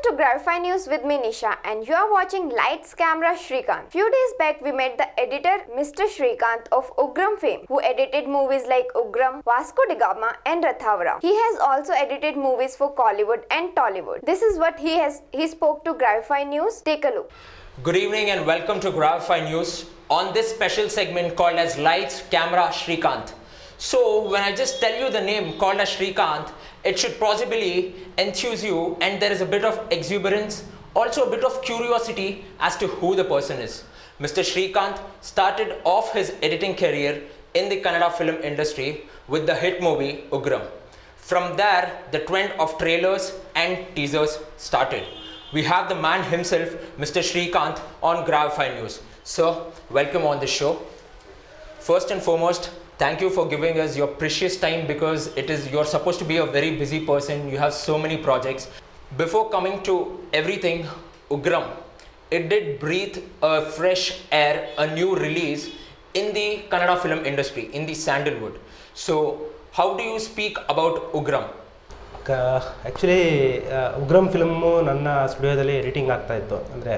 to Gravify News with me Nisha and you are watching Lights Camera Shrikant. Few days back we met the editor Mr. Shrikant of Ugram fame who edited movies like Ugram, Vasco da Gama and Rathavara. He has also edited movies for Collywood and Tollywood. This is what he has he spoke to Gravify News. Take a look. Good evening and welcome to Gravify News on this special segment called as Lights, Camera, Shrikant. So, when I just tell you the name called as Shrikant, it should possibly enthuse you and there is a bit of exuberance, also a bit of curiosity as to who the person is. Mr. Shrikant started off his editing career in the Kannada film industry with the hit movie Ugram. From there, the trend of trailers and teasers started. We have the man himself, Mr. Shrikant, on Gravify News. So, welcome on the show. First and foremost, thank you for giving us your precious time because it is you're supposed to be a very busy person. You have so many projects. Before coming to everything, Ugram, it did breathe a fresh air, a new release in the Kannada film industry, in the sandalwood. So, how do you speak about Ugram? ಕ actually Ugram film ನನ್ನ ಸ್ಟುಡಿಯೋದಲ್ಲಿ editing ಆಗ್ತಾ ಇತ್ತು ಅಂದರೆ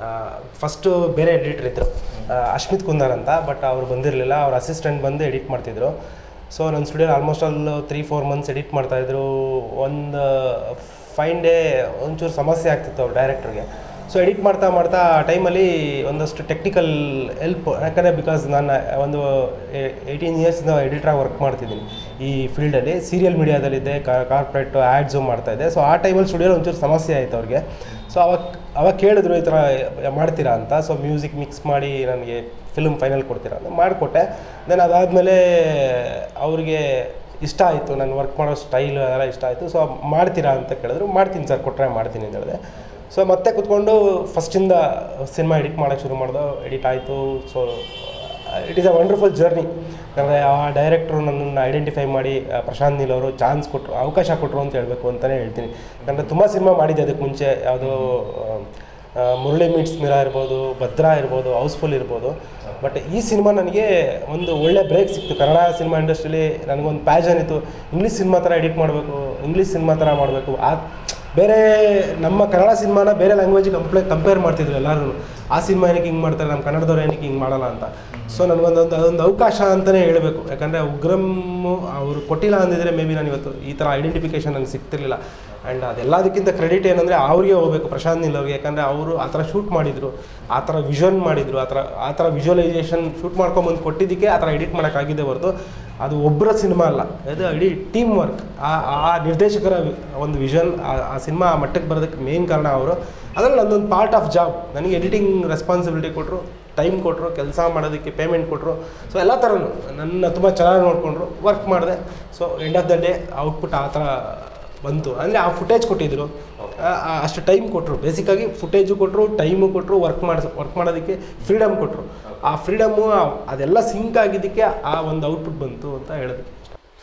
first ಬೇರೆ editor ಇದ್ದರು ಅಶ್ಮಿತ್ ಕುಂದರ್ ಅಂತ but ಅವ್ರು ಬಂದಿರಲಿಲ್ಲ ಅವ್ರ ಅಸಿಸ್ಟೆಂಟ್ ಬಂದು ಎಡಿಟ್ ಮಾಡ್ತಿದ್ರು ಸೊ ನನ್ನ studio almost all three four months edit ಮಾಡ್ತಾಯಿದ್ರು ಒಂದು ಫೈನ್ ಡೇ ಒಂಚೂರು ಸಮಸ್ಯೆ ಆಗ್ತಿತ್ತು ಅವ್ರು ಡೈರೆಕ್ಟ್ರಿಗೆ ಸೊ ಎಡಿಟ್ ಮಾಡ್ತಾ ಮಾಡ್ತಾ ಆ ಟೈಮಲ್ಲಿ ಒಂದಷ್ಟು ಟೆಕ್ನಿಕಲ್ ಹೆಲ್ಪ್ ಯಾಕಂದರೆ ಬಿಕಾಸ್ ನಾನು ಒಂದು ಏಯ್ಟೀನ್ ಇಯರ್ಸಿಂದ ಎಡಿಟ್ರಾಗಿ ವರ್ಕ್ ಮಾಡ್ತಿದ್ದೀನಿ ಈ ಫೀಲ್ಡಲ್ಲಿ ಸೀರಿಯಲ್ ಮೀಡಿಯಾದಲ್ಲಿದ್ದೆ ಕಾರ್ಪೊರೇಟ್ ಆ್ಯಡ್ಸು ಮಾಡ್ತಾಯಿದ್ದೆ ಸೊ ಆ ಟೈಮಲ್ಲಿ ಸ್ಟುಡಿಯೋಲಿ ಒಂಚೂರು ಸಮಸ್ಯೆ ಆಯಿತು ಅವ್ರಿಗೆ ಸೊ ಅವಾಗ ಅವಾಗ ಕೇಳಿದ್ರು ಈ ಥರ ಮಾಡ್ತೀರಾ ಅಂತ ಸೊ ಮ್ಯೂಸಿಕ್ ಮಿಕ್ಸ್ ಮಾಡಿ ನನಗೆ ಫಿಲ್ಮ್ ಫೈನಲ್ ಕೊಡ್ತೀರಾ ಅಂತ ಮಾಡಿಕೊಟ್ಟೆ ದೆನ್ ಅದಾದಮೇಲೆ ಅವ್ರಿಗೆ ಇಷ್ಟ ಆಯಿತು ನಾನು ವರ್ಕ್ ಮಾಡೋ ಸ್ಟೈಲ್ ಅದೆಲ್ಲ ಇಷ್ಟ ಆಯಿತು ಸೊ ಮಾಡ್ತೀರಾ ಅಂತ ಕೇಳಿದ್ರು ಮಾಡ್ತೀನಿ ಸರ್ ಕೊಟ್ಟರೆ ಮಾಡ್ತೀನಿ ಅಂತ ಹೇಳಿದೆ ಸೊ ಮತ್ತೆ ಕುತ್ಕೊಂಡು ಫಸ್ಟಿಂದ ಸಿನಿಮಾ ಎಡಿಟ್ ಮಾಡೋಕ್ಕೆ ಶುರು ಮಾಡ್ದೆ ಎಡಿಟ್ ಆಯಿತು so it is a wonderful journey ಅಂದರೆ ಆ ಡೈರೆಕ್ಟ್ರು ನನ್ನನ್ನು ಐಡೆಂಟಿಫೈ ಮಾಡಿ ಆ, ಪ್ರಶಾಂತ್ ನೀಲ್ ಅವರು ಚಾನ್ಸ್ ಕೊಟ್ಟರು ಅವಕಾಶ ಕೊಟ್ಟರು ಅಂತ ಹೇಳಬೇಕು ಅಂತಲೇ ಹೇಳ್ತೀನಿ ಯಾಕಂದರೆ ತುಂಬ ಸಿನಿಮಾ ಮಾಡಿದ್ದೆ ಅದಕ್ಕೆ ಮುಂಚೆ ಯಾವುದೋ ಆ, ಮುರಳಿ ಮೀಟ್ಸ್ ಮಿರಾ ಇರ್ಬೋದು ಭದ್ರಾ ಇರ್ಬೋದು ಹೌಸ್ಫುಲ್ ಇರ್ಬೋದು ಬಟ್ ಈ ಸಿನಿಮಾ ನನಗೆ ಒಂದು ಒಳ್ಳೆ ಬ್ರೇಕ್ ಸಿಕ್ತು ಕನ್ನಡ ಸಿನಿಮಾ ಇಂಡಸ್ಟ್ರಿಲಿ ನನಗೊಂದು ಪ್ಯಾಷನ್ ಇತ್ತು ಇಂಗ್ಲೀಷ್ ಸಿನಿಮಾ ಥರ ಎಡಿಟ್ ಮಾಡಬೇಕು ಇಂಗ್ಲೀಷ್ ಸಿನಿಮಾ ಥರ ಮಾಡಬೇಕು ಆ ಬೇರೆ ನಮ್ಮ ಕನ್ನಡ ಸಿನಿಮಾನ ಬೇರೆ ಲ್ಯಾಂಗ್ವೇಜಿಗೆ ಕಂಪ್ಲೇ ಕಂಪೇರ್ ಮಾಡ್ತಿದ್ರು ಎಲ್ಲರೂ ಆ ಸಿನಿಮಾ ಏನಕ್ಕೆ ಹಿಂಗೆ ಮಾಡ್ತಾರೆ ನಮ್ಮ ಕನ್ನಡದವ್ರು ಏನಕ್ಕೆ ಹಿಂಗೆ ಮಾಡಲ್ಲ ಅಂತ ಸೊ ನನಗೊಂದೊಂದು ಅದೊಂದು ಅವಕಾಶ ಅಂತಲೇ ಹೇಳಬೇಕು ಯಾಕಂದರೆ ಉಗ್ರಮ್ಮು ಅವರು ಕೊಟ್ಟಿಲ್ಲ ಅಂದಿದ್ರೆ ಮೇ ಬಿ ನಾನು ಇವತ್ತು ಈ ಥರ ಐಡೆಂಟಿಫಿಕೇಷನ್ ನನಗೆ ಸಿಗ್ತಿರ್ಲಿಲ್ಲ ಆ್ಯಂಡ್ ಅದೆಲ್ಲದಕ್ಕಿಂತ ಕ್ರೆಡಿಟ್ ಏನಂದರೆ ಅವ್ರಿಗೆ ಹೋಗಬೇಕು ಪ್ರಶಾಂತ್ ನೀಲ್ ಅವ್ರಿಗೆ ಯಾಕಂದರೆ ಅವರು ಆ ಥರ ಶೂಟ್ ಮಾಡಿದರು ಆ ಥರ ವಿಷನ್ ಮಾಡಿದರು ಆ ಥರ ಆ ಥರ ವಿಜುವಲೈಸೇಷನ್ ಶೂಟ್ ಮಾಡ್ಕೊಂಬಂದು ಕೊಟ್ಟಿದ್ದಕ್ಕೆ ಆ ಥರ ಎಡಿಟ್ ಮಾಡೋಕ್ಕಾಗಿದೆ ಹೊರತು ಅದು ಒಬ್ಬರ ಸಿನಿಮಾ ಅಲ್ಲ ಅದು ಇಡೀ ಟೀಮ್ ವರ್ಕ್ ಆ ಆ ನಿರ್ದೇಶಕರ ವಿ- ಒಂದು ವಿಷನ್ ಆ ಸಿನಿಮಾ ಆ ಮಟ್ಟಕ್ಕೆ ಬರೋದಕ್ಕೆ ಮೇನ್ ಕಾರಣ ಅವರು ಅದರಲ್ಲಿ ನಂದೊಂದು ಪಾರ್ಟ್ ಆಫ್ ಜಾಬ್ ನನಗೆ ಎಡಿಟಿಂಗ್ ರೆಸ್ಪಾನ್ಸಿಬಿಲಿಟಿ ಕೊಟ್ಟರು ಟೈಮ್ ಕೊಟ್ಟರು ಕೆಲಸ ಮಾಡೋದಕ್ಕೆ ಪೇಮೆಂಟ್ ಕೊಟ್ಟರು ಸೊ ಎಲ್ಲ ಥರನೂ ನನ್ನ ತುಂಬ ಚೆನ್ನಾಗಿ ನೋಡಿಕೊಂಡ್ರು ವರ್ಕ್ ಮಾಡಿದೆ so end of the day output ಆ ಥರ ಬಂತು ಅಂದರೆ ಆ ಫುಟೇಜ್ ಕೊಟ್ಟಿದ್ರು ಆ- ಆ- ಅಷ್ಟು ಟೈಮ್ ಕೊಟ್ಟರು ಬೇಸಿಕ್ಕಾಗಿ ಫುಟೇಜು ಕೊಟ್ಟರು ಟೈಮು ಕೊಟ್ಟರು ವರ್ಕ್ ಮಾಡಿಸ್ ವರ್ಕ್ ಮಾಡೋದಕ್ಕೆ ಫ್ರೀಡಮ್ ಕೊಟ್ಟರು ಆ ಫ್ರೀಡಮ್ಮು ಅದೆಲ್ಲ ಸಿಂಕ್ ಆಗಿದ್ದಕ್ಕೆ ಆ ಒಂದು ಔಟ್ಪುಟ್ ಬಂತು ಅಂತ ಹೇಳೋದಕ್ಕೆ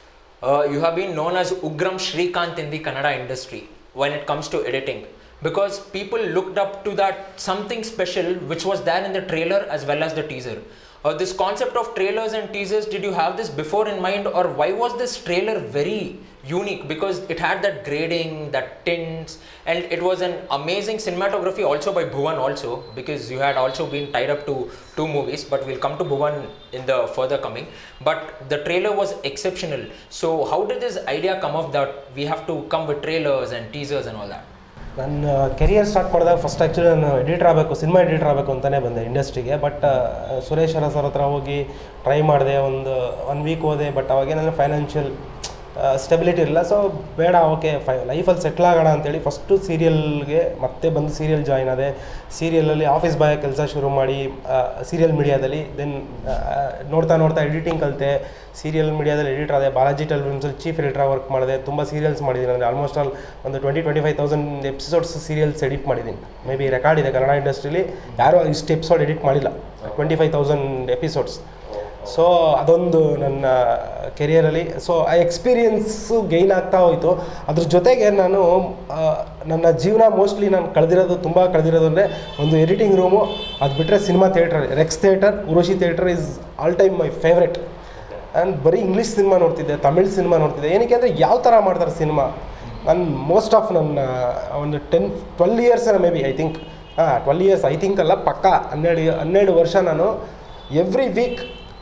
Uh, you have been known as Ugram Shrikant in the Kannada industry when it comes to editing because people looked up to that something special which was there in the trailer as well as the teaser. Uh, this concept of trailers and teasers, did you have this before in mind, or why was this trailer very unique? Because it had that grading, that tints, and it was an amazing cinematography also by Bhuvan also because you had also been tied up to two movies, but we'll come to Bhuvan in the further coming. But the trailer was exceptional. So how did this idea come up that we have to come with trailers and teasers and all that? ನನ್ನ career start ಮಾಡಿದಾಗ first actually ನಾನು editor ಆಗಬೇಕು cinema editor ಆಗಬೇಕು ಅಂತಲೇ ಬಂದೆ ಇಂಡಸ್ಟ್ರಿಗೆ but Suresh Aras ಅವ್ರ ಹತ್ರ ಹೋಗಿ ಟ್ರೈ ಮಾಡಿದೆ ಒಂದು ಒನ್ ವೀಕ್ ಹೋದೆ ಬಟ್ ಅವಾಗೇನಂದರೆ ಫೈನಾನ್ಷಿಯಲ್ ಸ್ಟೆಬಿಲಿಟಿ ಇರಲಿಲ್ಲ ಸೊ ಬೇಡ ಓಕೆ ಫೈ ಲೈಫಲ್ಲಿ ಸೆಟ್ಲ್ ಆಗೋಣ ಅಂತೇಳಿ ಫಸ್ಟು ಸೀರಿಯಲ್ಗೆ ಮತ್ತೆ ಬಂದು ಸೀರಿಯಲ್ ಜಾಯ್ನ್ ಆದೆ ಸೀರಿಯಲಲ್ಲಿ ಆಫೀಸ್ ಬಾಯ್ ಕೆಲಸ ಶುರು ಮಾಡಿ ಸೀರಿಯಲ್ ಮೀಡಿಯಾದಲ್ಲಿ ದೆನ್ ನೋಡ್ತಾ ನೋಡ್ತಾ ಎಡಿಟಿಂಗ್ ಕಲಿತೆ ಸೀರಿಯಲ್ ಮೀಡಿಯಾದಲ್ಲಿ ಎಡಿಟರ್ ಆದೆ ಬಾಲಾಜಿ ಟೆಲಿಫಿಲ್ಮ್ಸಲ್ಲಿ ಚೀಫ್ ಎಡಿಟರ್ ವರ್ಕ್ ಮಾಡಿದೆ ತುಂಬ ಸೀರಿಯಲ್ಸ್ ಮಾಡಿದ್ದೀನಿ ಅಂದರೆ ಆಲ್ಮೋಸ್ಟ್ ಆಲ್ ಒಂದು twenty twenty five thousand episodes serials edit ಮಾಡಿದ್ದೀನಿ ಮೇ ಬಿ ರೆಕಾರ್ಡ್ ಇದೆ ಕನ್ನಡ ಇಂಡಸ್ಟ್ರಿಲಿ ಯಾರೂ ಇಷ್ಟು ಎಪಿಸೋಡ್ ಎಡಿಟ್ ಮಾಡಿಲ್ಲ twenty five thousand episodes so ಅದೊಂದು ನನ್ನ ಕೆರಿಯರಲ್ಲಿ ಸೊ ಆ ಎಕ್ಸ್ಪೀರಿಯನ್ಸು ಗೈನ್ ಆಗ್ತಾ ಹೋಯಿತು ಅದ್ರ ಜೊತೆಗೆ ನಾನು ಆ, ನನ್ನ ಜೀವನ ಮೋಸ್ಟ್ಲಿ ನಾನು ಕಳೆದಿರೋದು ತುಂಬ ಕಳೆದಿರೋದು ಅಂದರೆ ಒಂದು ಎಡಿಟಿಂಗ್ ರೂಮು ಅದು ಬಿಟ್ಟರೆ cinema theatre Rex theatre Urvashi theatre is all time my favourite and ಬರೀ ಇಂಗ್ಲೀಷ್ ಸಿನಿಮಾ ನೋಡ್ತಿದ್ದೆ ತಮಿಳ್ ಸಿನಿಮಾ ನೋಡ್ತಿದ್ದೆ ಏನಕ್ಕೆ ಅಂದರೆ ಯಾವ ಥರ ಮಾಡ್ತಾರೆ ಸಿನಿಮಾ ನಾನು ಮೋಸ್ಟ್ ಆಫ್ ನನ್ನ ಒಂದು ten twelve years maybe I think ಹಾಂ ಟ್ವೆಲ್ ಇಯರ್ಸ್ ಐ ಥಿಂಕ್ ಅಲ್ಲ ಪಕ್ಕ ಹನ್ನೆರಡು ಹನ್ನೆರಡು ವರ್ಷ ನಾನು ಎವ್ರಿ ವೀಕ್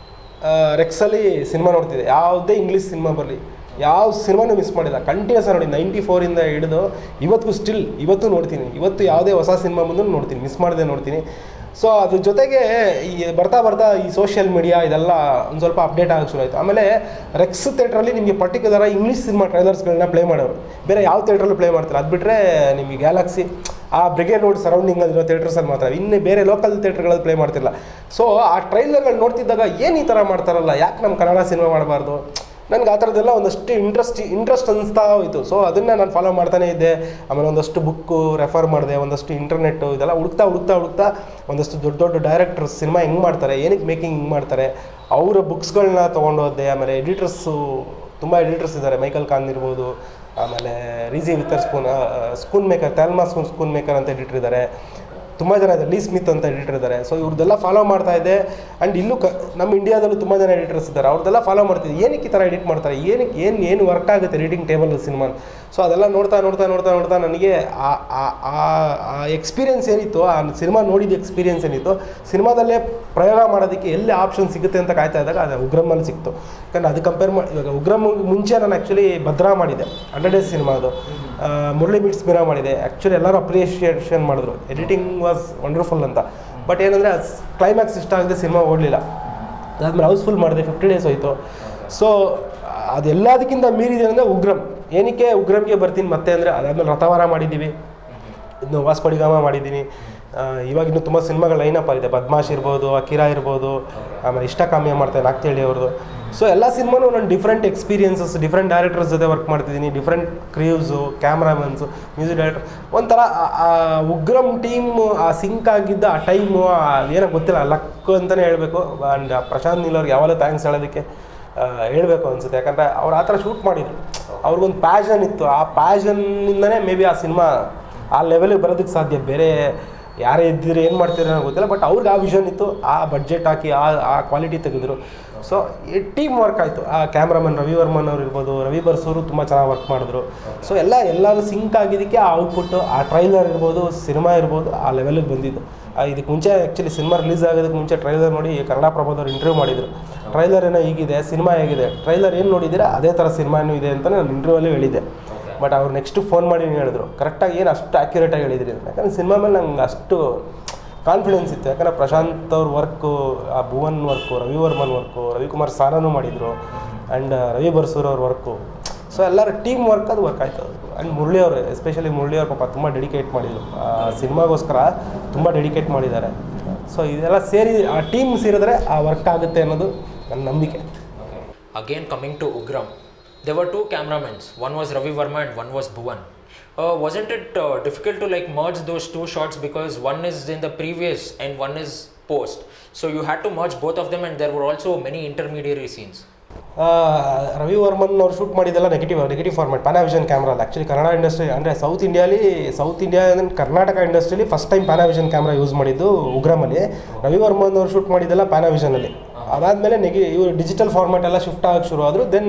ರೆಕ್ಸಲ್ಲಿ ಸಿನಿಮಾ ನೋಡ್ತಿದ್ದೆ ಯಾವುದೇ ಇಂಗ್ಲೀಷ್ ಸಿನಿಮಾ ಬರಲಿ ಯಾವ ಸಿನಿಮಾನು ಮಿಸ್ ಮಾಡಿಲ್ಲ ಕಂಟಿನ್ಯೂಸ್ ನೋಡಿ ನೈಂಟಿ ಫೋರಿಂದ ಹಿಡಿದು ಇವತ್ತಿಗೂ ಸ್ಟಿಲ್ ಇವತ್ತು ನೋಡ್ತೀನಿ ಇವತ್ತು ಯಾವುದೇ ಹೊಸ ಸಿನಿಮಾ ಬಂದರೂ ನೋಡ್ತೀನಿ ಮಿಸ್ ಮಾಡದೆ ನೋಡ್ತೀನಿ ಸೊ ಅದ್ರ ಜೊತೆಗೆ ಈ ಬರ್ತಾ ಬರ್ತಾ ಈ ಸೋಷಿಯಲ್ ಮೀಡಿಯಾ ಇದೆಲ್ಲ ಒಂದು ಸ್ವಲ್ಪ ಅಪ್ಡೇಟ್ ಆಗೋಕ್ಕೆ ಶುರು ಆಯಿತು ಆಮೇಲೆ ರೆಕ್ಸ್ ಥಿಯೇಟ್ರಲ್ಲಿ ನಿಮಗೆ ಪರ್ಟಿಕ್ಯುಲರ್ ಇಂಗ್ಲೀಷ್ ಸಿನಿಮಾ ಟ್ರೈಲರ್ಸ್ಗಳನ್ನ ಪ್ಲೇ ಮಾಡೋರು ಬೇರೆ ಯಾವ ಥಿಯೇಟ್ರಲ್ಲೂ ಪ್ಲೇ ಮಾಡ್ತಾರೆ ಅದು ಬಿಟ್ಟರೆ ನಿಮಗೆ ಗ್ಯಾಲಕ್ಸಿ ಆ ಬ್ರಿಗೇಡ್ ರೋಡ್ ಸರೌಂಡಿಂಗಲ್ಲಿರೋ ಥಿಯೇಟರ್ಸಲ್ಲಿ ಮಾತ್ರ ಇನ್ನು ಬೇರೆ ಲೋಕಲ್ ಥಿಯೇಟ್ರ್ಗಳಲ್ಲಿ ಪ್ಲೇ ಮಾಡ್ತಿಲ್ಲ ಸೊ ಆ ಟ್ರೈಲರ್ಗಳು ನೋಡ್ತಿದ್ದಾಗ ಏನು ಈ ಥರ ಮಾಡ್ತಾರಲ್ಲ ಯಾಕೆ ನಮ್ಮ ಕನ್ನಡ ಸಿನಿಮಾ ಮಾಡಬಾರ್ದು ನನಗೆ ಆ ಥರದ್ದೆಲ್ಲ ಒಂದಷ್ಟು ಇಂಟ್ರೆಸ್ಟ್ ಇಂಟ್ರೆಸ್ಟ್ ಅನಿಸ್ತಾ ಹೋಯಿತು ಸೊ ಅದನ್ನು ನಾನು ಫಾಲೋ ಮಾಡ್ತಾನೇ ಇದ್ದೆ ಆಮೇಲೆ ಒಂದಷ್ಟು ಬುಕ್ಕು ರೆಫರ್ ಮಾಡಿದೆ ಒಂದಷ್ಟು ಇಂಟರ್ನೆಟ್ಟು ಇದೆಲ್ಲ ಹುಡುಕ್ತಾ ಹುಡುಕ್ತಾ ಹುಡುಕ್ತಾ ಒಂದಷ್ಟು ದೊಡ್ಡ ದೊಡ್ಡ ಡೈರೆಕ್ಟರ್ಸ್ ಸಿನಿಮಾ ಹೆಂಗೆ ಮಾಡ್ತಾರೆ ಏನಕ್ಕೆ ಮೇಕಿಂಗ್ ಹಿಂಗೆ ಮಾಡ್ತಾರೆ ಅವರ ಬುಕ್ಸ್ಗಳನ್ನ ತೊಗೊಂಡು ಹೋದೆ ಆಮೇಲೆ ಎಡಿಟರ್ಸು ತುಂಬ ಎಡಿಟರ್ಸ್ ಇದ್ದಾರೆ ಮೈಕಲ್ ಖಾನ್ ಇರ್ಬೋದು ಆಮೇಲೆ ರೀಜಿ ವಿತರ್ Schoon Schoonmaker Thelma Schoon Schoonmaker ಅಂತ ಎಡಿಟರ್ ಇದ್ದಾರೆ ತುಂಬ ಜನ ಇದ್ದಾರೆ ಲೀ ಸ್ಮಿತ್ ಅಂತ ಎಡಿಟರ್ ಇದ್ದಾರೆ ಸೊ ಇವ್ರದ್ದೆಲ್ಲ ಫಾಲೋ ಮಾಡ್ತಾ ಇದ್ದೆ ಆ್ಯಂಡ್ ಇಲ್ಲೂ ಕ ನಮ್ಮ ಇಂಡಿಯಾದಲ್ಲೂ ತುಂಬ ಜನ ಎಡಿಟರ್ಸ್ ಇದ್ದಾರೆ ಅವ್ರದ್ದೆಲ್ಲ ಫಾಲೋ ಮಾಡ್ತಿದ್ದೆ ಏನಕ್ಕೆ ಈ ಥರ ಎಡಿಟ್ ಮಾಡ್ತಾರೆ ಏನಕ್ಕೆ ಏನು ಏನು ವರ್ಕ್ ಆಗುತ್ತೆ ಎಡಿಟಿಂಗ್ ಟೇಬಲ್ ಸಿನಿಮಾ ಸೊ ಅದೆಲ್ಲ ನೋಡ್ತಾ ನೋಡ್ತಾ ನೋಡ್ತಾ ನೋಡ್ತಾ ನನಗೆ ಆ ಆ- ಆ- ಆ ಎಕ್ಸ್ಪೀರಿಯನ್ಸ್ ಏನಿತ್ತು ಆ ಸಿನಿಮಾ ನೋಡಿದ ಎಕ್ಸ್ಪೀರಿಯನ್ಸ್ ಏನಿತ್ತು ಸಿನಿಮಾದಲ್ಲೇ ಪ್ರಯೋಗ ಮಾಡೋದಕ್ಕೆ ಎಲ್ಲಿ ಆಪ್ಷನ್ ಸಿಗುತ್ತೆ ಅಂತ ಕಾಯ್ತಾ ಇದ್ದಾಗ ಅದು ಉಗ್ರಮಲ್ಲಿ ಸಿಕ್ತು ಯಾಕಂದ್ರೆ ಅದು ಕಂಪೇರ್ ಮಾಡಿ ಇವಾಗ ಉಗ್ರಮ್ ಮುಂಚೆ ನಾನು ಆ್ಯಕ್ಚುಲಿ ಭದ್ರಾ ಮಾಡಿದೆ ಹಂಡ್ರೆಡ್ ಡೇಸ್ ಸಿನಿಮಾ ಅದು ಆ, ಮುರಳಿ ಬಿಟ್ಸ್ ಬಿರಾ ಮಾಡಿದೆ ಆ್ಯಕ್ಚುಲಿ ಎಲ್ಲರೂ ಅಪ್ರಿಷಿಯೇಷನ್ ಮಾಡಿದ್ರು ಎಡಿಟಿಂಗ್ ವಾಸ್ ವಂಡರ್ಫುಲ್ ಅಂತ ಬಟ್ ಏನಂದರೆ ಕ್ಲೈಮ್ಯಾಕ್ಸ್ ಇಷ್ಟ ಆಗದೆ ಸಿನಿಮಾ ಓಡಲಿಲ್ಲ ಅದಾದ್ಮೇಲೆ ಹೌಸ್ಫುಲ್ ಮಾಡಿದೆ ಫಿಫ್ಟಿ ಡೇಸ್ ಹೋಯಿತು ಸೊ ಅದೆಲ್ಲದಕ್ಕಿಂತ ಮೀರಿದೆ ಅಂದರೆ ಉಗ್ರಂ ಏನಕ್ಕೆ ಉಗ್ರಂಗೆ ಬರ್ತೀನಿ ಮತ್ತೆ ಅಂದರೆ ಅದಾದ್ಮೇಲೆ ರಥವಾರ ಮಾಡಿದ್ದೀವಿ ಇನ್ನು ವಾಸ್ಪಡಿಗಾಮ ಮಾಡಿದ್ದೀನಿ ಆ, ಇವಾಗ ಇನ್ನೂ ತುಂಬ ಸಿನಿಮಾಗಳು ಲೈನಪ್ ಆಗಿದೆ ಬದ್ಮಾಶ್ ಇರ್ಬೋದು ಅಕಿರಾ ಇರ್ಬೋದು ಆಮೇಲೆ ಇಷ್ಟ ಕಾಮ್ಯ ಮಾಡ್ತಾರೆ ನಾಗ್ತೇಳಿ ಅವ್ರದ್ದು ಸೊ ಎಲ್ಲ ಸಿನಿಮಾನು ನಾನು ಡಿಫ್ರೆಂಟ್ ಎಕ್ಸ್ಪೀರಿಯನ್ಸಸ್ ಡಿಫ್ರೆಂಟ್ ಡೈರೆಕ್ಟರ್ಸ್ ಜೊತೆ ವರ್ಕ್ ಮಾಡ್ತಿದ್ದೀನಿ different crews cameramans music director ಒಂಥರ ಆ- ಆ ಉಗ್ರಂ ಟೀಮ್ ಆ ಸಿಂಕ್ ಆಗಿದ್ದ ಆ ಟೈಮು ಏನೋ ಗೊತ್ತಿಲ್ಲ ಲಕ್ ಅಂತಲೇ ಹೇಳಬೇಕು ಆ್ಯಂಡ್ ಪ್ರಶಾಂತ್ ನೀಲ್ ಅವ್ರಿಗೆ ಯಾವಾಗಲೂ ಥ್ಯಾಂಕ್ಸ್ ಹೇಳೋದಕ್ಕೆ ಹೇಳಬೇಕು ಅನ್ಸುತ್ತೆ ಯಾಕಂದರೆ ಅವ್ರು ಆ ಥರ ಶೂಟ್ ಮಾಡಿದ್ರು ಅವ್ರಿಗೊಂದು ಪ್ಯಾಷನ್ ಇತ್ತು ಆ ಪ್ಯಾಷನ್ನಿಂದನೇ ಮೇ ಬಿ ಆ ಸಿನಿಮಾ ಆ ಲೆವೆಲಿಗೆ ಬರೋದಕ್ಕೆ ಸಾಧ್ಯ ಬೇರೆ ಯಾರೇ ಇದ್ದಿದ್ರೆ ಏನು ಮಾಡ್ತಿರೋ ನನಗೆ ಗೊತ್ತಿಲ್ಲ ಬಟ್ ಅವ್ರಿಗೆ ಆ ವಿಷನ್ ಇತ್ತು ಆ ಬಡ್ಜೆಟ್ ಹಾಕಿ ಆ ಆ ಕ್ವಾಲಿಟಿ ತೆಗೆದ್ರು ಸೊ ಟೀಮ್ ವರ್ಕ್ ಆಯಿತು ಆ ಕ್ಯಾಮ್ರಾಮನ್ ರವಿ ವರ್ಮನ್ ಅವ್ರು ಇರ್ಬೋದು ರವಿ ಬರ್ಸೂರು ತುಂಬ ಚೆನ್ನಾಗಿ ವರ್ಕ್ ಮಾಡಿದ್ರು ಸೊ ಎಲ್ಲ ಎಲ್ಲರೂ ಸಿಂಕ್ ಆಗಿದ್ದಕ್ಕೆ ಆ ಔಟ್ಪುಟ್ಟು ಆ ಟ್ರೈಲರ್ ಇರ್ಬೋದು ಸಿನಿಮಾ ಇರ್ಬೋದು ಆ ಲೆವೆಲಿಗೆ ಬಂದಿದ್ದು ಆ, ಇದಕ್ಕೆ ಮುಂಚೆ ಆ್ಯಕ್ಚುಲಿ ಸಿನಿಮಾ ರಿಲೀಸ್ ಆಗೋದಕ್ಕೆ ಮುಂಚೆ ಟ್ರೈಲರ್ ನೋಡಿ ಕನ್ನಡ ಪ್ರಭದವ್ರು ಇಂಟರ್ವ್ಯೂ ಮಾಡಿದರು ಟ್ರೈಲರ್ ಏನೋ ಹೀಗಿದೆ ಸಿನಿಮಾ ಹೇಗಿದೆ ಟ್ರೈಲರ್ ಏನು ನೋಡಿದ್ದೀರಾ ಅದೇ ಥರ ಸಿನಿಮಾನು ಇದೆ ಅಂತ ನಾನು ಇಂಟರ್ವ್ಯೂವಲ್ಲಿ ಹೇಳಿದ್ದೆ ಬಟ್ ಅವ್ರು ನೆಕ್ಸ್ಟ್ ಫೋನ್ ಮಾಡಿ ಹೇಳಿದ್ರು ಕರೆಕ್ಟಾಗಿ ಏನು ಅಷ್ಟು ಆ್ಯಕ್ಯುರೇಟಾಗಿ ಹೇಳಿದ್ರಿ ಅಂತ ಯಾಕಂದ್ರೆ ಸಿನಿಮಾ ಮೇಲೆ ನಂಗೆ ಅಷ್ಟು ಕಾನ್ಫಿಡೆನ್ಸ್ ಇತ್ತು ಯಾಕಂದರೆ ಪ್ರಶಾಂತ್ ಅವ್ರ ವರ್ಕು ಆ ಭುವನ್ ವರ್ಕು ರವಿ ವರ್ಮನ್ ವರ್ಕು ರವಿಕುಮಾರ್ ಸಾರನೂ ಮಾಡಿದರು ಆ್ಯಂಡ್ ರವಿ ಬರ್ಸೂರ್ ಅವ್ರ ವರ್ಕು ಸೊ ಎಲ್ಲರ ಟೀಮ್ ವರ್ಕ್ ಅದು ವರ್ಕ್ ಆಯ್ತು ಆ್ಯಂಡ್ ಮುರಳಿ ಅವರು ಎಸ್ಪೆಷಲಿ ಮುರಳಿ ಅವ್ರ ಪಾಪ ತುಂಬ ಡೆಡಿಕೇಟ್ ಮಾಡಿದರು ಆ ಸಿನಿಮಾಗೋಸ್ಕರ ತುಂಬ ಡೆಡಿಕೇಟ್ ಮಾಡಿದ್ದಾರೆ ಸೊ ಇದೆಲ್ಲ ಸೇರಿ ಆ ಟೀಮ್ ಸೇರಿದ್ರೆ ಆ ವರ್ಕ್ ಆಗುತ್ತೆ ಅನ್ನೋದು ನನ್ನ ನಂಬಿಕೆ Again, coming to Ugram, there were two cameramans. One was Ravi Verma and one was Bhuvan. Uh, wasn't it uh, difficult to like merge those two shots because one is in the previous and one is post? So you had to merge both of them, and there were also many intermediary scenes. ಆ, ರವಿ ವರ್ಮನ್ ಅವ್ರು shoot ಮಾಡಿದ್ದೆಲ್ಲ negative negative format Panavision camera ಅಲ್ಲ actually Kannada industry ಅಂದರೆ ಸೌತ್ ಇಂಡಿಯಾಲಿ south India Karnataka ಇಂಡಸ್ಟ್ರಿಲಿ first time Panavision camera use ಮಾಡಿದ್ದು ಉಗ್ರಮಲ್ಲಿ ರವಿ ವರ್ಮನ್ ಅವ್ರು ಶೂಟ್ ಮಾಡಿದ್ದೆಲ್ಲ ಪ್ಯಾನಾವಿಷನಲ್ಲಿ ಅದಾದಮೇಲೆ ನೆಗೆ ಇವರು ಡಿಜಿಟಲ್ ಫಾರ್ಮೆಟ್ ಎಲ್ಲ ಶಿಫ್ಟ್ ಆಗಕ್ಕೆ ಶುರು ಆದರು then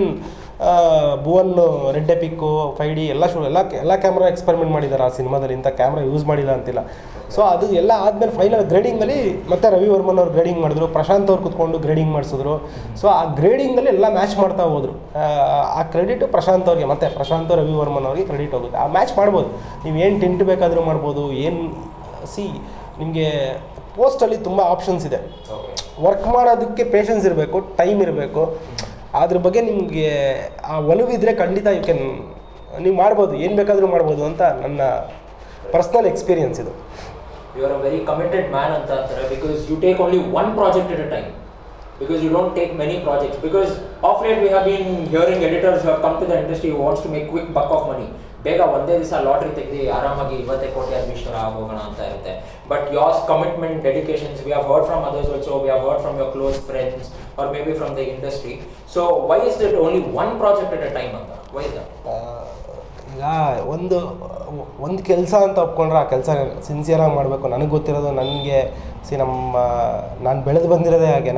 Bhuvan red epic five D ಎಲ್ಲ ಶೂ ಎಲ್ಲ ಎಲ್ಲ ಕ್ಯಾಮ್ರಾ ಎಕ್ಸ್ಪೆರಿಮೆಂಟ್ ಮಾಡಿದ್ದಾರೆ ಆ ಸಿನಿಮಾದಲ್ಲಿ ಇಂಥ ಕ್ಯಾಮ್ರಾ ಯೂಸ್ ಮಾಡಿಲ್ಲ ಅಂತಿಲ್ಲ ಸೊ ಅದು ಎಲ್ಲ ಆದಮೇಲೆ ಫೈನಲ್ ಗ್ರೇಡಿಂಗಲ್ಲಿ ಮತ್ತೆ ರವಿ ವರ್ಮನ್ ಅವ್ರು ಗ್ರೇಡಿಂಗ್ ಮಾಡಿದ್ರು ಪ್ರಶಾಂತ್ ಅವ್ರು ಕುತ್ಕೊಂಡು ಗ್ರೇಡಿಂಗ್ ಮಾಡಿಸಿದ್ರು ಸೊ ಆ ಗ್ರೇಡಿಂಗಲ್ಲಿ ಎಲ್ಲ ಮ್ಯಾಚ್ ಮಾಡ್ತಾ ಹೋದ್ರು ಆ, ಆ ಕ್ರೆಡಿಟ್ ಪ್ರಶಾಂತ್ ಅವ್ರಿಗೆ ಮತ್ತೆ ಪ್ರಶಾಂತ್ ರವಿ ವರ್ಮನ್ ಅವ್ರಿಗೆ ಕ್ರೆಡಿಟ್ ಹೋಗುತ್ತೆ ಆ ಮ್ಯಾಚ್ ಮಾಡ್ಬೋದು ನೀವು ಏನು ಟಿಂಟ್ ಬೇಕಾದರೂ ಮಾಡ್ಬೋದು ಏನು ಸಿ ನಿಮಗೆ ಪೋಸ್ಟಲ್ಲಿ ತುಂಬ ಆಪ್ಷನ್ಸ್ ಇದೆ ವರ್ಕ್ ಮಾಡೋದಕ್ಕೆ ಪೇಷನ್ಸ್ ಇರಬೇಕು ಟೈಮ್ ಇರಬೇಕು ಅದ್ರ ಬಗ್ಗೆ ನಿಮಗೆ ಆ ಒಲವಿದ್ರೆ ಖಂಡಿತ ಯು ಕ್ಯಾನ್ ನೀವು ಮಾಡ್ಬೋದು ಏನು ಬೇಕಾದರೂ ಮಾಡ್ಬೋದು ಅಂತ ನನ್ನ ಪರ್ಸ್ನಲ್ ಎಕ್ಸ್ಪೀರಿಯನ್ಸ್ ಇದು You are a very committed man, Antantara, because you take only one project at a time. Because you don't take many projects. Because of late we have been hearing editors who have come to the industry who wants to make quick buck of money. ಬೇಗ ಒಂದೇ ದಿವಸ lottery ತೆಗೆದು ಆರಾಮಾಗಿ ಇವತ್ತೇ ಕೋಟಿ ಅಧ್ಯಕ್ಷರ ಆಗೋಗೋಣ ಅಂತ ಇರುತ್ತೆ but yours commitment dedications we have heard from others also we have heard from your close friends or maybe from the industry so why is that only one project at a time ಅಂತ why is that ಆ, ಈಗ ಒಂದು ಒಂದು ಕೆಲಸ ಅಂತ ಒಪ್ಕೊಂಡ್ರೆ ಆ ಕೆಲಸ ಸಿನ್ಸಿಯರಾಗಿ ಮಾಡಬೇಕು ನನಗೆ ಗೊತ್ತಿರೋದು ನನಗೆ ಸಿ ನಮ್ಮ ನಾನು ಬೆಳೆದು ಬಂದಿರೋದೇ ಹಾಗೆ ನಮ್ಮ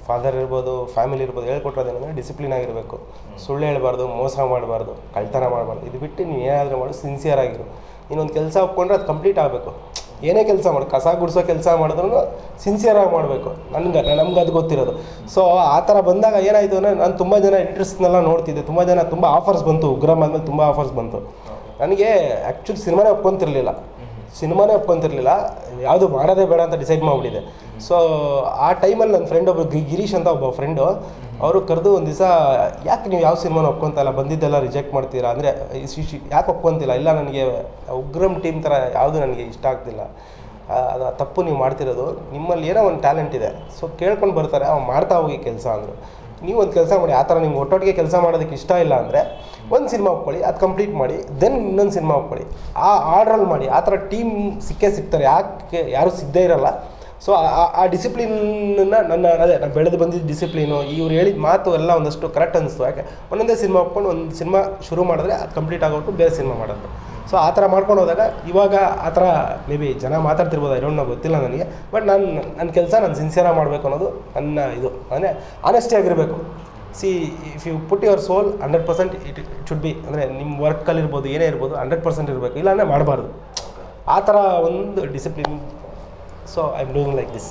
ಫಾದರ್ ಇರ್ಬೋದು ಫ್ಯಾಮಿಲಿ ಇರ್ಬೋದು ಹೇಳ್ಕೊಟ್ಟಿರೋದೇನಂದರೆ ಡಿಸಿಪ್ಲಿನ್ ಆಗಿರಬೇಕು ಸುಳ್ಳು ಹೇಳ್ಬಾರ್ದು ಮೋಸ ಮಾಡಬಾರ್ದು ಕಳ್ತನ ಮಾಡಬಾರ್ದು ಇದು ಬಿಟ್ಟು ನೀವು ಏನಾದರೂ ಮಾಡು ಸಿನ್ಸಿಯರ್ ಆಗಿರು ಇನ್ನೊಂದು ಕೆಲಸ ಒಪ್ಕೊಂಡ್ರೆ ಅದು ಕಂಪ್ಲೀಟ್ ಆಗಬೇಕು ಏನೇ ಕೆಲಸ ಮಾಡು ಕಸ ಗುಡಿಸೋ ಕೆಲಸ ಮಾಡಿದ್ರು ಸಿನ್ಸಿಯರಾಗಿ ಮಾಡಬೇಕು ನನಗೆ ನಮ್ಗೆ ಅದು ಗೊತ್ತಿರೋದು ಸೊ ಆ ಥರ ಬಂದಾಗ ಏನಾಯಿತು ಅಂದರೆ ನಾನು ತುಂಬ ಜನ ಎಡಿಟರ್ಸ್ನೆಲ್ಲ ನೋಡ್ತಿದ್ದೆ ತುಂಬ ಜನ ತುಂಬ ಆಫರ್ಸ್ ಬಂತು ಉಗ್ರಮ್ ಆದಮೇಲೆ ತುಂಬ ಆಫರ್ಸ್ ಬಂತು ನನಗೆ ಆ್ಯಕ್ಚುಲಿ ಸಿನಿಮಾನೇ ಒಪ್ಕೊಂತಿರ್ಲಿಲ್ಲ ಸಿನಿಮಾನೇ ಒಪ್ಕೊಂತಿರ್ಲಿಲ್ಲ ಯಾವುದು ಮಾಡೋದೇ ಬೇಡ ಅಂತ ಡಿಸೈಡ್ ಮಾಡಿಬಿಟ್ಟಿದೆ ಸೊ ಆ ಟೈಮಲ್ಲಿ ನನ್ನ ಫ್ರೆಂಡ್ ಒಬ್ಬರು ಗಿ- ಗಿರೀಶ್ ಅಂತ ಒಬ್ಬ ಫ್ರೆಂಡು ಅವರು ಕರೆದು ಒಂದು ದಿವಸ ಯಾಕೆ ನೀವು ಯಾವ ಸಿನಿಮಾನ ಒಪ್ಕೊಂತ ಇಲ್ಲ ಬಂದಿದ್ದೆಲ್ಲ ರಿಜೆಕ್ಟ್ ಮಾಡ್ತೀರಾ ಅಂದರೆ ಯಾಕೆ ಒಪ್ಕೊಂತಿಲ್ಲ ಇಲ್ಲ ನನಗೆ ಉಗ್ರಮ್ ಟೀಮ್ ಥರ ಯಾವುದು ನನಗೆ ಇಷ್ಟ ಆಗ್ತಿಲ್ಲ ಆ, ಅದು ತಪ್ಪು ನೀವು ಮಾಡ್ತಿರೋದು ನಿಮ್ಮಲ್ಲಿ ಏನೋ ಒಂದು ಟ್ಯಾಲೆಂಟ್ ಇದೆ ಸೊ ಕೇಳ್ಕೊಂಡು ಬರ್ತಾರೆ ಅವ್ನು ಮಾಡ್ತಾ ಹೋಗಿ ಕೆಲಸ ಅಂದರು ನೀವು ಒಂದು ಕೆಲಸ ಮಾಡಿ ಆ ಥರ ನಿಮ್ಗೆ ಒಟ್ಟೊಟ್ಟಿಗೆ ಕೆಲಸ ಮಾಡೋದಕ್ಕೆ ಇಷ್ಟ ಇಲ್ಲ ಅಂದರೆ ಒಂದು ಸಿನಿಮಾ ಒಪ್ಕೊಳ್ಳಿ ಅದು ಕಂಪ್ಲೀಟ್ ಮಾಡಿ ದೆನ್ ಇನ್ನೊಂದು ಸಿನಿಮಾ ಒಪ್ಕೊಳ್ಳಿ ಆ ಆರ್ಡ್ರಲ್ಲಿ ಮಾಡಿ ಆ ಥರ ಟೀಮ್ ಸಿಕ್ಕೇ ಸಿಗ್ತಾರೆ ಯಾಕೆ ಯಾರೂ ಸಿಗದೇ ಇರಲ್ಲ ಸೊ ಆ ಡಿಸಿಪ್ಲಿನ್ನ ನನ್ನ ಅದೇ ನಾನು ಬೆಳೆದು ಬಂದಿದ್ದ ಡಿಸಿಪ್ಲಿನು ಇವ್ರು ಹೇಳಿದ ಮಾತು ಎಲ್ಲ ಒಂದಷ್ಟು ಕರೆಕ್ಟ್ ಅನಿಸ್ತು ಯಾಕೆ ಒಂದೊಂದೇ ಸಿನಿಮಾ ಒಪ್ಕೊಂಡು ಒಂದು ಸಿನಿಮಾ ಶುರು ಮಾಡಿದ್ರೆ ಅದು ಕಂಪ್ಲೀಟ್ ಆಗೋಟ್ಟು ಬೇರೆ ಸಿನಿಮಾ ಮಾಡೋದು ಸೊ ಆ ಥರ ಮಾಡ್ಕೊಂಡು ಹೋದಾಗ ಇವಾಗ ಆ ಥರ ಮೇ ಬಿ ಜನ ಮಾತಾಡ್ತಿರ್ಬೋದು ಐಡೋಂಟ್ ನೋ ಗೊತ್ತಿಲ್ಲ ನನಗೆ ಬಟ್ ನಾನು ನನ್ನ ಕೆಲಸ ನಾನು ಸಿನ್ಸಿಯರಾಗಿ ಮಾಡಬೇಕು ಅನ್ನೋದು ನನ್ನ ಇದು ಅಂದರೆ ಆನೆಸ್ಟಿ ಆಗಿರಬೇಕು see if you put your soul hundred percent it it should be ಅಂದರೆ ನಿಮ್ಮ ವರ್ಕಲ್ಲಿರ್ಬೋದು ಏನೇ ಇರ್ಬೋದು ಹಂಡ್ರೆಡ್ ಪರ್ಸೆಂಟ್ ಇರಬೇಕು ಇಲ್ಲಾಂದರೆ ಮಾಡಬಾರ್ದು ಆ ಥರ ಒಂದು discipline so I am doing like this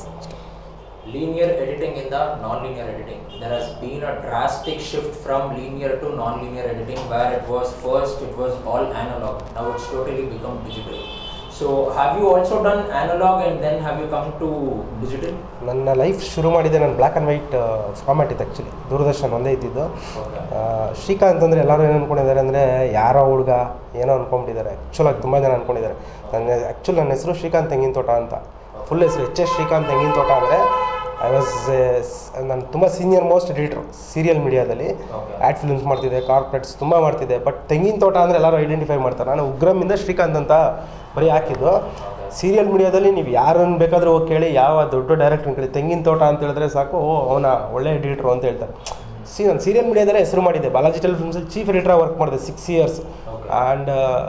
linear editing in the non-linear editing. There has been a drastic shift from linear to non-linear editing where it was first it was all analog. Now it's totally become digital. So have you also done analog and then have you come to digital? ನನ್ನ life ಶುರು ಮಾಡಿದೆ ನಾನು black and white format ಇತ್ತು actually Doordarshan ಒಂದೇ ಇದ್ದಿದ್ದು Okay. ಆ, ಶ್ರೀಕಾಂತ್ ಅಂದರೆ ಎಲ್ಲರೂ ಏನು ಅಂದ್ಕೊಂಡಿದ್ದಾರೆ ಅಂದರೆ ಯಾರೋ ಹುಡುಗ ಏನೋ ಅಂದ್ಕೊಂಡಿದ್ದಾರೆ ಆ್ಯಕ್ಚುಲಾಗಿ ತುಂಬ ಜನ ಅಂದ್ಕೊಂಡಿದ್ದಾರೆ ನನ್ನ ಆ್ಯಕ್ಚುಲಿ ನನ್ನ ಹೆಸರು ಶ್ರೀಕಾಂತ್ ತೆಂಗಿನ ತೋಟ ಅಂತ ಫುಲ್ ಹೆಸರು ಎಚ್ ಎಸ್ ಶ್ರೀಕಾಂತ್ ತೆಂಗಿನ ತೋಟ ಅಂದರೆ ಐ ವಾಸ್ ನಾನು ತುಂಬ ಸೀನಿಯರ್ ಮೋಸ್ಟ್ ಎಡಿಟ್ರು ಸೀರಿಯಲ್ ಮೀಡಿಯಾದಲ್ಲಿ Okay. ಆ್ಯಡ್ ಫಿಲ್ಮ್ಸ್ ಮಾಡ್ತಿದ್ದೆ ಕಾರ್ಪೊರೇಟ್ಸ್ ತುಂಬ ಮಾಡ್ತಿದ್ದೆ ಬಟ್ ತೆಂಗಿನ ತೋಟ ಅಂದರೆ ಎಲ್ಲರೂ ಐಡೆಂಟಿಫೈ ಮಾಡ್ತಾರೆ ನಾನು ಉಗ್ರಮಿಂದ ಶ್ರೀಕಾಂತ್ ಅಂತ ಬರೀ ಹಾಕಿದ್ದು ಸೀರಿಯಲ್ ಮೀಡಿಯಾದಲ್ಲಿ ನೀವು ಯಾರನ್ನು ಬೇಕಾದರೂ ಹೋಗಿ ಕೇಳಿ ಯಾವ ದೊಡ್ಡ ಡೈರೆಕ್ಟ್ರನ್ನ ಕೇಳಿ ತೆಂಗಿನ ತೋಟ ಅಂತ ಹೇಳಿದ್ರೆ ಸಾಕು ಓ ಅವನ ಒಳ್ಳೆ ಎಡಿಟ್ರು ಅಂತ ಹೇಳ್ತಾರೆ ಸಿ ನಾನು ಸೀರಿಯಲ್ ಮೀಡಿಯಾದಲ್ಲೇ ಹೆಸರು ಮಾಡಿದ್ದೆ ಬಾಲಾಜಿ ಟೆಲ್ ಫಿಲ್ಮ್ಸಲ್ಲಿ ಚೀಫ್ ಎಡಿಟರ್ ವರ್ಕ್ ಮಾಡಿದೆ six years and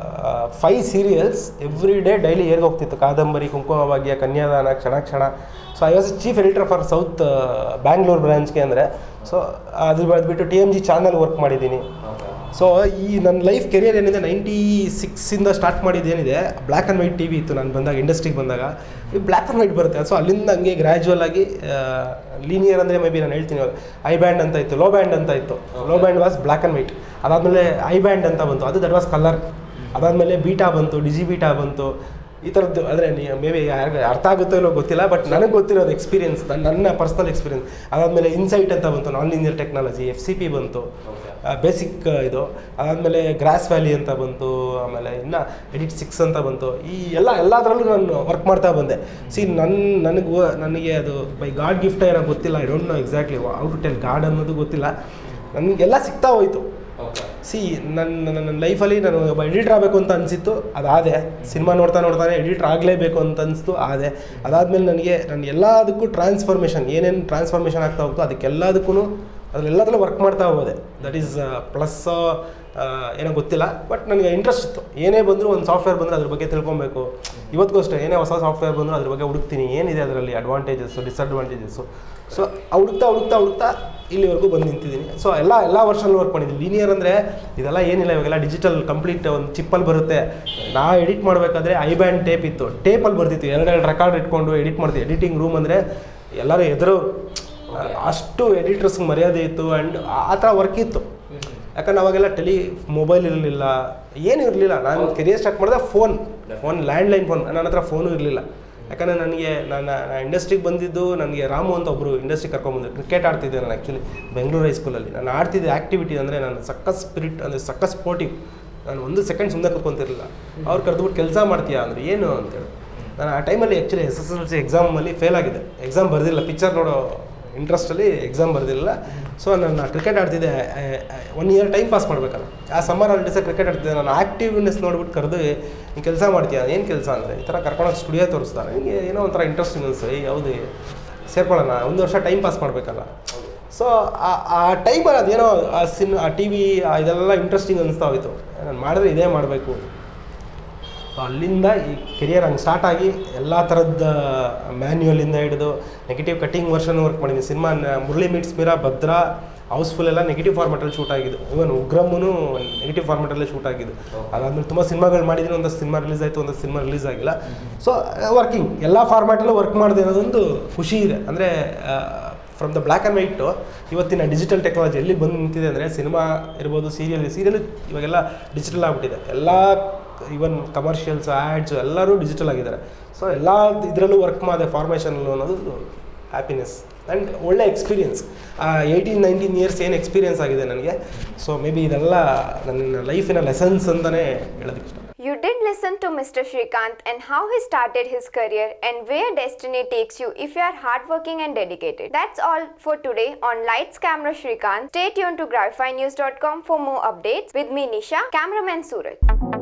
five serials every day daily ಏರ್ಗೆ ಹೋಗ್ತಿತ್ತು Kadambari Kumkuma Bhagya Kanyadana Kshana Kshana so I was chief editor for south Bangalore ಬ್ರಾಂಚ್ಗೆ ಅಂದರೆ ಸೊ ಅದ್ರ ಬಿಟ್ಟು T M G channel work ಮಾಡಿದ್ದೀನಿ Okay. ಸೊ ಈ ನನ್ನ ಲೈಫ್ ಕೆರಿಯರ್ ಏನಿದೆ ನೈಂಟಿ ಸಿಕ್ಸಿಂದ ಸ್ಟಾರ್ಟ್ ಮಾಡಿದ್ದೇನಿದೆ black and white T V ಇತ್ತು ನಾನು ಬಂದಾಗ ಇಂಡಸ್ಟ್ರಿಗೆ ಬಂದಾಗ ಈ ಬ್ಲ್ಯಾಕ್ ಆ್ಯಂಡ್ ವೈಟ್ ಬರುತ್ತೆ ಸೊ ಅಲ್ಲಿಂದ ಹಂಗೆ ಗ್ರ್ಯಾಜುವಲ್ ಆಗಿ ಲೀನಿಯರ್ ಅಂದರೆ ಮೇ ಬಿ ನಾನು ಹೇಳ್ತೀನಿ ಐ ಬ್ಯಾಂಡ್ ಅಂತ ಇತ್ತು ಲೋ ಬ್ಯಾಂಡ್ ಅಂತ ಇತ್ತು low band was black and white ಅದಾದಮೇಲೆ ಐ ಬ್ಯಾಂಡ್ ಅಂತ ಬಂತು ಅದು ದಟ್ ವಾಸ್ ಕಲರ್ ಅದಾದಮೇಲೆ ಬೀಟಾ ಬಂತು ಡಿಜಿ ಬೀಟಾ ಬಂತು ಈ ಥರದ್ದು ಅಂದರೆ ಮೇ ಬಿ ಯಾರಿಗೆ ಅರ್ಥ ಆಗುತ್ತೋ ಇಲ್ಲೋ ಗೊತ್ತಿಲ್ಲ ಬಟ್ ನನಗೆ ಗೊತ್ತಿರೋದು ಎಕ್ಸ್ಪೀರಿಯನ್ಸ್ ನನ್ನ ಪರ್ಸ್ನಲ್ ಎಕ್ಸ್ಪೀರಿಯನ್ಸ್ ಅದಾದಮೇಲೆ ಇನ್ಸೈಟ್ ಅಂತ ಬಂತು non linear technology F C P ಬಂತು Okay. ಬೇಸಿಕ್ ಇದು ಅದಾದಮೇಲೆ ಗ್ರಾಸ್ ವ್ಯಾಲಿ ಅಂತ ಬಂತು ಆಮೇಲೆ ಇನ್ನು ಎಡಿಟ್ ಸಿಕ್ಸ್ ಅಂತ ಬಂತು ಈ ಎಲ್ಲ ಎಲ್ಲದರಲ್ಲೂ ನಾನು ವರ್ಕ್ ಮಾಡ್ತಾ ಬಂದೆ ಸಿ ನನ್ನ ನನಗೆ ನನಗೆ ಅದು ಬೈ ಗಾಡ್ ಗಿಫ್ಟ್ ಏನೋ ಗೊತ್ತಿಲ್ಲ I don't know exactly how to tell God ಅನ್ನೋದು ಗೊತ್ತಿಲ್ಲ ನನಗೆಲ್ಲ ಸಿಗ್ತಾ ಹೋಯ್ತು Okay. ಸಿ ನನ್ನ ನನ್ನ ಲೈಫಲ್ಲಿ ನಾನು ಒಬ್ಬ ಎಡಿಟರ್ ಆಗಬೇಕು ಅಂತ ಅನಿಸಿತ್ತು ಅದಾದೆ ಸಿನಿಮಾ ನೋಡ್ತಾ ನೋಡ್ತಾನೆ ಎಡಿಟರ್ ಆಗಲೇಬೇಕು ಅಂತ ಅನಿಸ್ತು ಆದೆ ಅದಾದಮೇಲೆ ನನಗೆ ನಾನು ಎಲ್ಲದಕ್ಕೂ ಟ್ರಾನ್ಸ್ಫಾರ್ಮೇಷನ್ ಏನೇನು ಟ್ರಾನ್ಸ್ಫಾರ್ಮೇಷನ್ ಆಗ್ತಾ ಹೋಗ್ತೋ ಅದಕ್ಕೆಲ್ಲದಕ್ಕೂ ಅದನ್ನೆಲ್ಲದರಲ್ಲೂ ವರ್ಕ್ ಮಾಡ್ತಾ ಹೋದೆ ದಟ್ ಈಸ್ ಪ್ಲಸ್ ಏನೋ ಗೊತ್ತಿಲ್ಲ ಬಟ್ ನನಗೆ ಇಂಟ್ರೆಸ್ಟ್ ಇತ್ತು ಏನೇ ಬಂದರೂ ಒಂದು ಸಾಫ್ಟ್ವೇರ್ ಬಂದರೆ ಅದ್ರ ಬಗ್ಗೆ ತಿಳ್ಕೊಬೇಕು ಇವತ್ತಿಗೂ ಅಷ್ಟೇ ಏನೇ ಹೊಸ ಸಾಫ್ಟ್ವೇರ್ ಬಂದರೂ ಅದ್ರ ಬಗ್ಗೆ ಹುಡುಕ್ತೀನಿ ಏನಿದೆ ಅದರಲ್ಲಿ ಅಡ್ವಾಂಟೇಜಸ್ಸು ಡಿಸಡ್ವಾಂಟೇಜಸ್ಸು ಸೊ ಹುಡುಕ್ತಾ ಹುಡುಕ್ತಾ ಹುಡುಕ್ತಾ ಇಲ್ಲಿವರೆಗೂ ಬಂದು ನಿಂತಿದ್ದೀನಿ ಸೊ ಎಲ್ಲ ಎಲ್ಲ ವರ್ಷನಲ್ಲೂ ವರ್ಕ್ ಮಾಡಿದ್ದೀನಿ ಲೀನಿಯರ್ ಅಂದರೆ ಇದೆಲ್ಲ ಏನಿಲ್ಲ ಇವಾಗೆಲ್ಲ ಡಿಜಿಟಲ್ ಕಂಪ್ಲೀಟ್ ಒಂದು ಚಿಪ್ಪಲ್ಲಿ ಬರುತ್ತೆ ನಾ ಎಡಿಟ್ ಮಾಡಬೇಕಾದ್ರೆ ಐ ಬ್ಯಾಂಡ್ ಟೇಪ್ ಇತ್ತು ಟೇಪಲ್ಲಿ ಬರ್ತಿತ್ತು ಎರಡೆರಡು ರೆಕಾರ್ಡ್ ಇಟ್ಕೊಂಡು ಎಡಿಟ್ ಮಾಡ್ತೀವಿ ಎಡಿಟಿಂಗ್ ರೂಮ್ ಅಂದರೆ ಎಲ್ಲರೂ ಎದುರೋರು ಅಷ್ಟು ಎಡಿಟರ್ಸ್ಗೆ ಮರ್ಯಾದೆ ಇತ್ತು ಆ್ಯಂಡ್ ಆ ಥರ ವರ್ಕ್ ಇತ್ತು ಯಾಕಂದ್ರೆ ಅವಾಗೆಲ್ಲ ಟೆಲಿ ಮೊಬೈಲ್ ಇರಲಿಲ್ಲ ಏನು ಇರಲಿಲ್ಲ ನಾನು ಕೆರಿಯರ್ ಸ್ಟಾರ್ಟ್ ಮಾಡಿದೆ ಫೋನ್ ಫೋನ್ ಲ್ಯಾಂಡ್ಲೈನ್ ಫೋನ್ ನನ್ನ ಹತ್ರ ಫೋನು ಇರಲಿಲ್ಲ ಯಾಕಂದರೆ ನನಗೆ ನನ್ನ ಇಂಡಸ್ಟ್ರಿಗೆ ಬಂದಿದ್ದು ನನಗೆ ರಾಮು ಅಂತ ಒಬ್ಬರು ಇಂಡಸ್ಟ್ರಿಗೆ ಕರ್ಕೊಂಬಂದ್ರು ಕ್ರಿಕೆಟ್ ಆಡ್ತಿದ್ದೆ ನಾನು ಆ್ಯಕ್ಚುಲಿ ಬೆಂಗಳೂರು ಹೈಸ್ಕೂಲಲ್ಲಿ ನಾನು ಆಡ್ತಿದ್ದೆ ಆ್ಯಕ್ಟಿವಿಟಿ ಅಂದರೆ ನಾನು ಸಕ್ಕಸ್ ಸ್ಪಿರಿಟ್ ಅಂದರೆ ಸಕ್ಕಸ್ ಸ್ಪೋರ್ಟಿವ್ ನಾನು ಒಂದು ಸೆಕೆಂಡ್ ಸುಮ್ಮನೆ ಕೂತ್ಕೊಂತಿರಲಿಲ್ಲ ಅವ್ರು ಕರೆದ್ಬಿಟ್ಟು ಕೆಲಸ ಮಾಡ್ತೀಯಾ ಅಂದರೆ ಏನು ಅಂತೇಳಿ ನಾನು ಆ ಟೈಮಲ್ಲಿ actually S S L C ಎಕ್ಸಾಮಲ್ಲಿ ಫೇಲ್ ಆಗಿದೆ ಎಕ್ಸಾಮ್ ಬರೆದಿಲ್ಲ ಪಿಕ್ಚರ್ ನೋಡೋ ಇಂಟ್ರೆಸ್ಟಲ್ಲಿ ಎಕ್ಸಾಮ್ ಬರೆದಿಲ್ಲ ಸೊ ನಾನು ಕ್ರಿಕೆಟ್ ಆಡ್ತಿದ್ದೆ ಒನ್ ಇಯರ್ ಟೈಮ್ ಪಾಸ್ ಮಾಡಬೇಕಲ್ಲ ಆ ಸಮ್ಮರ್ ಹಾಲಿಡೇಸ ಕ್ರಿಕೆಟ್ ಆಡ್ತಿದ್ದೆ ನಾನು ಆ್ಯಕ್ಟಿವ್ನೆಸ್ ನೋಡ್ಬಿಟ್ಟು ಕರೆದು ನೀನು ಕೆಲಸ ಮಾಡ್ತೀಯ ಏನು ಕೆಲಸ ಅಂದರೆ ಈ ಥರ ಕರ್ಕೊಂಡೋಗಿ ಸ್ಟುಡಿಯೋ ತೋರಿಸ್ತಾ ನನಗೆ ಏನೋ ಒಂಥರ ಇಂಟ್ರೆಸ್ಟಿಂಗ್ ಅನಿಸ್ತು ಏ ಯಾವುದು ಸೇರ್ಕೊಳ್ಳೋಣ ಒಂದು ವರ್ಷ ಟೈಮ್ ಪಾಸ್ ಮಾಡಬೇಕಲ್ಲ ಸೊ ಆ ಟೈಮಲ್ಲಿ ಅದೇನೋ ಆ ಸಿನ್ ಆ ಟಿ ವಿ ಇದೆಲ್ಲ ಇಂಟ್ರೆಸ್ಟಿಂಗ್ ಅನಿಸ್ತಾ ಹೋಯಿತು ನಾನು ಮಾಡಿದ್ರೆ ಇದೇ ಮಾಡಬೇಕು ಸೊ ಅಲ್ಲಿಂದ ಈ ಕೆರಿಯರ್ ಹಂಗೆ ಸ್ಟಾರ್ಟ್ ಆಗಿ ಎಲ್ಲ ಥರದ ಮ್ಯಾನ್ಯುವಲಿಂದ ಹಿಡಿದು ನೆಗೆಟಿವ್ ಕಟಿಂಗ್ ವರ್ಷನ್ ವರ್ಕ್ ಮಾಡಿದ್ದೀನಿ cinema Murali meets Meera Bhadra Housefull ಎಲ್ಲ ನೆಗೆಟಿವ್ ಫಾರ್ಮೆಟಲ್ಲಿ ಶೂಟ್ ಆಗಿದ್ದು ಇವನ್ ಉಗ್ರಮ್ಮನು ನೆಗೆಟಿವ್ ಫಾರ್ಮೆಟಲ್ಲೇ ಶೂಟ್ ಆಗಿದ್ದು ಅದಾದ್ಮೇಲೆ ತುಂಬ ಸಿನಿಮಾಗಳು ಮಾಡಿದ್ದೀನಿ ಒಂದಷ್ಟು ಸಿನಿಮಾ ರಿಲೀಸ್ ಆಯಿತು ಒಂದಷ್ಟು ಸಿನಿಮಾ ರಿಲೀಸ್ ಆಗಿಲ್ಲ ಸೊ ವರ್ಕಿಂಗ್ ಎಲ್ಲ ಫಾರ್ಮ್ಯಾಟಲ್ಲೂ ವರ್ಕ್ ಮಾಡಿದೆ ಅನ್ನೋದೊಂದು ಖುಷಿ ಇದೆ ಅಂದರೆ from the black and white ಇವತ್ತಿನ ಡಿಜಿಟಲ್ ಟೆಕ್ನಾಲಜಿ ಎಲ್ಲಿ ಬಂದು ನಿಂತಿದೆ ಅಂದರೆ ಸಿನಿಮಾ ಇರ್ಬೋದು ಸೀರಿಯಲ್ ಸೀರಿಯಲ್ ಇವಾಗೆಲ್ಲ ಡಿಜಿಟಲ್ ಆಗಿಬಿಟ್ಟಿದೆ ಎಲ್ಲ ಇವನ್ ಕಮರ್ಷಿಯಲ್ಸ್ ಆ್ಯಡ್ಸು ಎಲ್ಲರೂ ಡಿಜಿಟಲ್ ಆಗಿದ್ದಾರೆ ಸೊ ಎಲ್ಲ ಇದರಲ್ಲೂ ವರ್ಕ್ ಮಾಡಿದೆ ಫಾರ್ಮೇಷನಲ್ಲೂ ಅನ್ನೋದು ಹ್ಯಾಪಿನೆಸ್ ಆ್ಯಂಡ್ ಒಳ್ಳೆ ಎಕ್ಸ್ಪೀರಿಯನ್ಸ್ ಏಯ್ಟೀನ್ ನೈನ್ಟೀನ್ ಇಯರ್ಸ್ ಏನು ಎಕ್ಸ್ಪೀರಿಯನ್ಸ್ ಆಗಿದೆ ನನಗೆ ಸೊ ಮೇ ಬಿ ಇದೆಲ್ಲ ನನ್ನ ಲೈಫಿನ ಲೆಸನ್ಸ್ ಅಂತಲೇ ಹೇಳೋದಕ್ಕೆ ಇಷ್ಟ You did listen to Mr. Shrikant and how he started his career and where destiny takes you if you are hardworking and dedicated. That's all for today on Lights Camera Shrikant. Stay tuned to GravifyNews.com for more updates with me Nisha, cameraman Suraj.